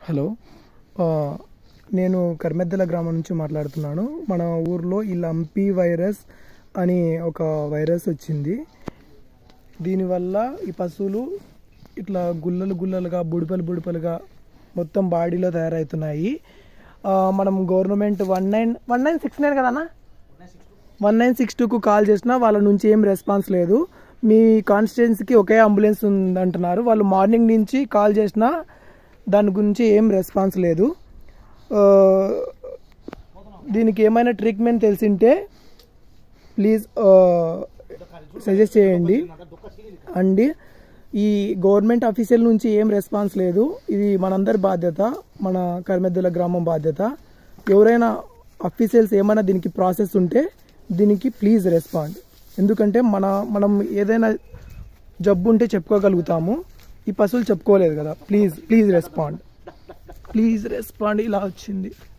hello ఆ, నేను కర్మెద్దల గ్రామం నుంచి మాట్లాడుతున్నాను మన ఊర్లో ఈ లంపీ వైరస్ అని ఒక వైరస్ వచ్చింది దీనివల్ల ఈ పశువులు ఇట్లా గుల్లలు గుల్లలుగా బుడిపలు బుడిపలుగా మొత్తం బాడీలో తయారవుతున్నాయి ఆ, మనం government one nine one nine six nine కదన్నా వన్ నైన్ సిక్స్ టూకు కాల్ చేసినా వాళ్ళ నుంచి ఏం రెస్పాన్స్ లేదు మీ కాన్స్టిట్యున్సీకి ఒకే అంబులెన్స్ ఉందంటున్నారు వాళ్ళు మార్నింగ్ నుంచి కాల్ చేసినా దాని గురించి ఏం రెస్పాన్స్ లేదు ఆ, దీనికి ఏమైనా ట్రీట్మెంట్ తెలిసింటే ప్లీజ్ సజెస్ట్ చేయండి అండి ఈ గవర్నమెంట్ అఫీషియల్ నుంచి ఏం రెస్పాన్స్ లేదు ఇది మనందరి బాధ్యత మన కర్మెద్దుల గ్రామం బాధ్యత ఎవరైనా అఫీషియల్స్ ఏమైనా దీనికి ప్రాసెస్ ఉంటే దీనికి ప్లీజ్ రెస్పాండ్ ఎందుకంటే మన మనం ఏదైనా జబ్బు ఉంటే చెప్పుకోగలుగుతాము ఈ పశువులు చెప్పుకోలేదు కదా please please respond please respond ఇలా వచ్చింది